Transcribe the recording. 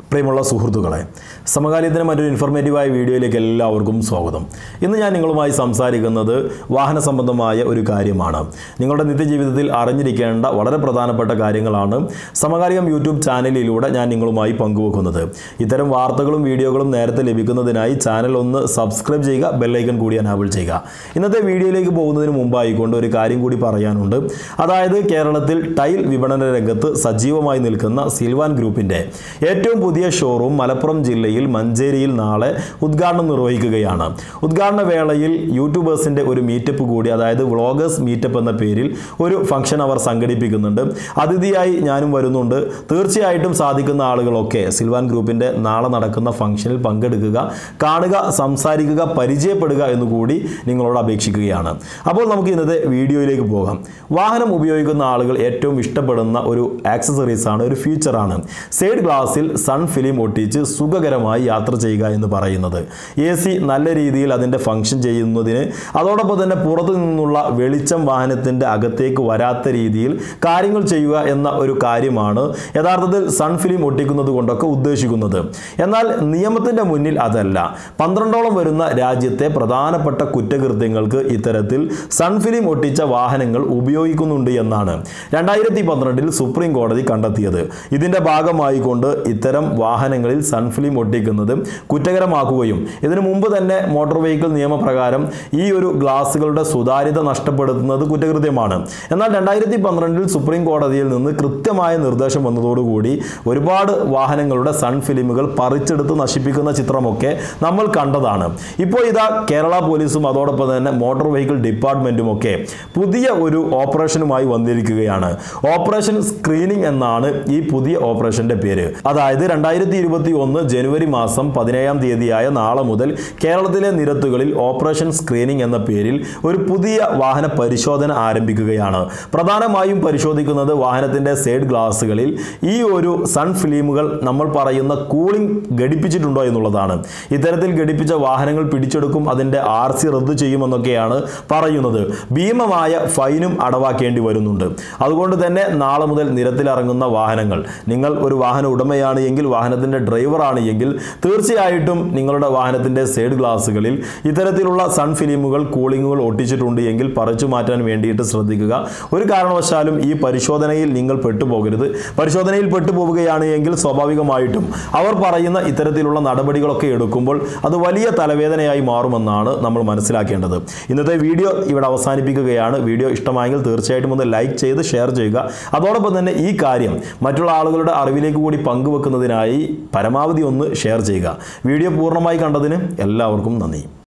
പ്രിയമുള്ള സുഹൃത്തുക്കളെ സമകാലീനത്തിന് മറ്റൊരു ഇൻഫോർമേറ്റീവായ വീഡിയോയിലേക്ക് എല്ലാവർക്കും സ്വാഗതം ഇന്ന് ഞാൻ നിങ്ങളുമായി സംസാരിക്കുന്നത് വാഹന സംബന്ധമായ ഒരു കാര്യമാണ് നിങ്ങളുടെ നിത്യജീവിതത്തിൽ അറിഞ്ഞിരിക്കേണ്ട വളരെ പ്രധാനപ്പെട്ട കാര്യങ്ങളാണ് സമകാലികം യൂട്യൂബ് ചാനലിലൂടെ ഞാൻ നിങ്ങളുമായി പങ്കുവെക്കുന്നത് ഇത്തരം വാർത്തകളും വീഡിയോകളും നേരത്തെ ലഭിക്കുന്നതിനായി ചാനൽ ഒന്ന് സബ്സ്ക്രൈബ് ചെയ്യുക ബെല്ലൈക്കൺ കൂടി എനാബിൾ ചെയ്യുക ഇന്നത്തെ വീഡിയോയിലേക്ക് പോകുന്നതിന് മുമ്പായിക്കൊണ്ട് ഒരു കാര്യം കൂടി പറയാനുണ്ട് അതായത് കേരളത്തിൽ ടൈൽ വിപണന രംഗത്ത് സജീവമായി നിൽക്കുന്ന സിൽവാൻ ഗ്രൂപ്പിൻ്റെ ഏറ്റവും പുതിയ ഷോറൂം മലപ്പുറം ജില്ലയിൽ മഞ്ചേരിയിൽ നാളെ ഉദ്ഘാടനം നിർവഹിക്കുകയാണ് ഉദ്ഘാടന വേളയിൽ യൂട്യൂബേഴ്സിൻ്റെ ഒരു മീറ്റപ്പ് കൂടി അതായത് വ്ളോഗേഴ്സ് മീറ്റപ്പ് എന്ന പേരിൽ ഒരു ഫംഗ്ഷൻ അവർ സംഘടിപ്പിക്കുന്നുണ്ട് അതിഥിയായി ഞാനും വരുന്നുണ്ട് തീർച്ചയായിട്ടും സാധിക്കുന്ന ആളുകളൊക്കെ സിൽവാൻ ഗ്രൂപ്പിൻ്റെ നാളെ നടക്കുന്ന ഫംഗ്ഷനിൽ പങ്കെടുക്കുക കാണുക സംസാരിക്കുക പരിചയപ്പെടുക എന്നുകൂടി നിങ്ങളോട് അപേക്ഷിക്കുകയാണ് അപ്പോൾ നമുക്ക് ഇന്നത്തെ വീഡിയോയിലേക്ക് പോകാം വാഹനം ഉപയോഗിക്കുന്ന ആളുകൾ ഏറ്റവും ഇഷ്ടപ്പെടുന്ന ഒരു ആക്സസറീസ് ആണ് ഒരു ഫീച്ചറാണ് സൈഡ് ഗ്ലാസിൽ സൺ ഫിലിം ഒട്ടിച്ച് സുഖകരമായി യാത്ര ചെയ്യുക എന്ന് പറയുന്നത് എ സി നല്ല രീതിയിൽ അതിൻ്റെ ഫംഗ്ഷൻ ചെയ്യുന്നതിന് അതോടൊപ്പം തന്നെ പുറത്തു നിന്നുള്ള വെളിച്ചം വാഹനത്തിൻ്റെ അകത്തേക്ക് വരാത്ത രീതിയിൽ കാര്യങ്ങൾ ചെയ്യുക എന്ന ഒരു കാര്യമാണ് യഥാർത്ഥത്തിൽ സൺ ഫിലിം ഒട്ടിക്കുന്നത് കൊണ്ടൊക്കെ ഉദ്ദേശിക്കുന്നത് എന്നാൽ നിയമത്തിൻ്റെ മുന്നിൽ അതല്ല പന്ത്രണ്ടോളം വരുന്ന രാജ്യത്തെ പ്രധാനപ്പെട്ട കുറ്റകൃത്യങ്ങൾക്ക് ഇത്തരത്തിൽ സൺ ഫിലിം ഒട്ടിച്ച വാഹനങ്ങൾ ഉപയോഗിക്കുന്നുണ്ട് എന്നാണ് രണ്ടായിരത്തി പന്ത്രണ്ടിൽ സുപ്രീം കോടതി കണ്ടെത്തിയത് ഇതിൻ്റെ ഭാഗമായി കൊണ്ട് ഇത്തരം വാഹനങ്ങളിൽ സൺ ഫിലിം ഒട്ടിക്കുന്നത് കുറ്റകരമാക്കുകയും ഇതിനു മുമ്പ് തന്നെ മോട്ടോർ വെഹിക്കിൾ നിയമപ്രകാരം ഈ ഒരു ഗ്ലാസുകളുടെ സുതാര്യത നഷ്ടപ്പെടുത്തുന്നത് കുറ്റകൃത്യമാണ് എന്നാൽ രണ്ടായിരത്തി പന്ത്രണ്ടിൽ സുപ്രീം കോടതിയിൽ നിന്ന് കൃത്യമായ നിർദ്ദേശം വന്നതോടുകൂടി ഒരുപാട് വാഹനങ്ങളുടെ സൺ ഫിലിമുകൾ പറിച്ചെടുത്ത് നശിപ്പിക്കുന്ന ചിത്രമൊക്കെ നമ്മൾ കണ്ടതാണ് ഇപ്പോൾ ഇതാ കേരള പോലീസും അതോടൊപ്പം തന്നെ മോട്ടോർ വെഹിക്കിൾ ഡിപ്പാർട്ട്മെൻറ്റും ഒക്കെ പുതിയ ഒരു ഓപ്പറേഷനുമായി വന്നിരിക്കുകയാണ് ഓപ്പറേഷൻ സ്ക്രീനിംഗ് എന്നാണ് ഈ പുതിയ ഓപ്പറേഷന്റെ പേര് അതായത് രണ്ടായിരത്തി ഇരുപത്തി ഒന്ന് ജനുവരി മാസം പതിനേഴാം തീയതിയായ നാളെ മുതൽ കേരളത്തിലെ നിരത്തുകളിൽ ഓപ്പറേഷൻ സ്ക്രീനിംഗ് എന്ന പേരിൽ ഒരു പുതിയ വാഹന പരിശോധന ആരംഭിക്കുകയാണ് പ്രധാനമായും പരിശോധിക്കുന്നത് വാഹനത്തിന്റെ സൈഡ് ഗ്ലാസുകളിൽ ഈ ഒരു സൺ ഫിലിമുകൾ നമ്മൾ പറയുന്ന കൂളിംഗ് ഘടിപ്പിച്ചിട്ടുണ്ടോ എന്നുള്ളതാണ് ഇത്തരത്തിൽ ഘടിപ്പിച്ച വാഹനങ്ങൾ പിടിച്ചെടുക്കും അതിന്റെ ആർ സി റദ്ദു ചെയ്യുമെന്നൊക്കെയാണ് പറയുന്നത് ഭീമമായ ഫൈനും അടവാക്കേണ്ടി വരുന്നുണ്ട് അതുകൊണ്ട് തന്നെ നാളെ മുതൽ നിരത്തിലിറങ്ങുന്ന വാഹനങ്ങൾ നിങ്ങൾ ഒരു വാഹന ഉടമയാണ് എങ്കിൽ വാഹനത്തിൻ്റെ ഡ്രൈവറാണ് എങ്കിൽ തീർച്ചയായിട്ടും നിങ്ങളുടെ വാഹനത്തിൻ്റെ സൈഡ് ഗ്ലാസുകളിൽ ഇത്തരത്തിലുള്ള സൺ ഫിലിമുകൾ കൂളിങ്ങുകൾ ഒട്ടിച്ചിട്ടുണ്ട് എങ്കിൽ പറിച്ചു മാറ്റാൻ വേണ്ടിയിട്ട് ശ്രദ്ധിക്കുക ഒരു കാരണവശാലും ഈ പരിശോധനയിൽ നിങ്ങൾ പെട്ടുപോകരുത് പരിശോധനയിൽ പെട്ടുപോവുകയാണ് എങ്കിൽ സ്വാഭാവികമായിട്ടും അവർ പറയുന്ന ഇത്തരത്തിലുള്ള നടപടികളൊക്കെ എടുക്കുമ്പോൾ അത് വലിയ തലവേദനയായി മാറുമെന്നാണ് നമ്മൾ മനസ്സിലാക്കേണ്ടത് ഇന്നത്തെ വീഡിയോ ഇവിടെ അവസാനിപ്പിക്കുകയാണ് വീഡിയോ ഇഷ്ടമായെങ്കിൽ തീർച്ചയായിട്ടും ഒന്ന് ലൈക്ക് ചെയ്ത് ഷെയർ ചെയ്യുക അതോടൊപ്പം തന്നെ ഈ കാര്യം മറ്റുള്ള ആളുകളുടെ അറിവിലേക്ക് കൂടി പങ്കുവെക്കുന്നതിനായി പരമാവധി ഒന്ന് ഷെയർ ചെയ്യുക വീഡിയോ പൂർണ്ണമായി കണ്ടതിന് എല്ലാവർക്കും നന്ദി